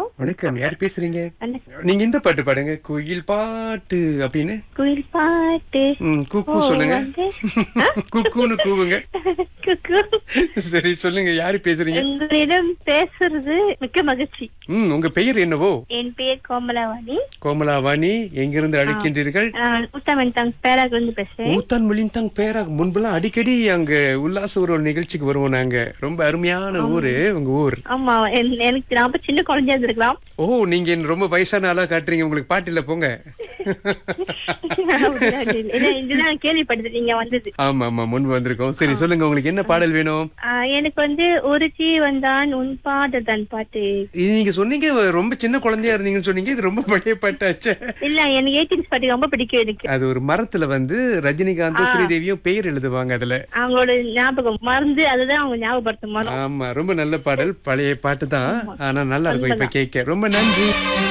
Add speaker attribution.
Speaker 1: வணக்கம் யார் பேசுறீங்க
Speaker 2: வணக்கம்.
Speaker 1: நீங்க இந்த பாட்டு பாடுங்க குயில் பாட்டு அப்படின்னு
Speaker 2: குயில் பாட்டு
Speaker 1: ம், குக்கு
Speaker 2: ஓ,
Speaker 1: சொல்லுங்க
Speaker 2: வந்து,
Speaker 1: குக்குன்னு கூவுங்க
Speaker 2: குக்கு.
Speaker 1: சரி சொல்லுங்க யாரு பேசுறீங்க
Speaker 2: உங்களிடம் பேசுறது மிக்க மகிழ்ச்சி
Speaker 1: ம் உங்க பெயர் என்னவோ
Speaker 2: என் பெயர் கோமலாவாணி
Speaker 1: கோமலாவாணி எங்கிருந்து அழைக்கின்றீர்கள்
Speaker 2: நான் உத்தமன்தாங் பேராக இருந்து பேசுறேன்
Speaker 1: ஊத்தான் மொழிந்தான் பேரா முன்பெல்லாம் அடிக்கடி அங்க உல்லாச ஊர்வல நிகழ்ச்சிக்கு வருவோம் நாங்க ரொம்ப அருமையான ஊரு உங்க ஊர்
Speaker 2: ஆமா என்- எனக்கு நான் அப்ப சின்ன குழந்தையா இருந்திருக்கலாம்
Speaker 1: ஓ நீங்க என்ன ரொம்ப வயசான ஆளா காட்டுறீங்க உங்களுக்கு பாட்டு இல்ல போங்க
Speaker 2: ஏன்னா, இதுதான் கேள்விப்பட்டது நீங்க வந்தது
Speaker 1: ஆமா ஆமா முன்பு வந்திருக்கோம் சரி சொல்லுங்க உங்களுக்கு என்ன பாடல் வேணும்
Speaker 2: ஆஹ், எனக்கு வந்து ஒரு ஜீ வந்தான் உன் பாடுதான் பாட்டு
Speaker 1: இது நீங்க சொன்னீங்க ரொம்ப சின்ன குழந்தையா இருந்தீங்கன்னு சொன்னீங்க இது ரொம்ப பழைய பாட்டாச்சே
Speaker 2: இல்ல எனக்கு எயிட்டீன்ஸ் பாட்டு ரொம்ப பிடிக்கும் எனக்கு
Speaker 1: அது ஒரு மரத்துல வந்து ரஜினிகாந்தும் ஸ்ரீதேவியும் பெயர் எழுதுவாங்க அதுல
Speaker 2: அவங்களோட ஞாபகம் மறந்து அதுதான் அவங்க ஞாபகப்படுத்தும் மரம்
Speaker 1: ஆமா ரொம்ப நல்ல பாடல் பழைய பாட்டு தான் ஆனா நல்லா இருக்கும் இப்ப கேட்க ரொம்ப நன்றி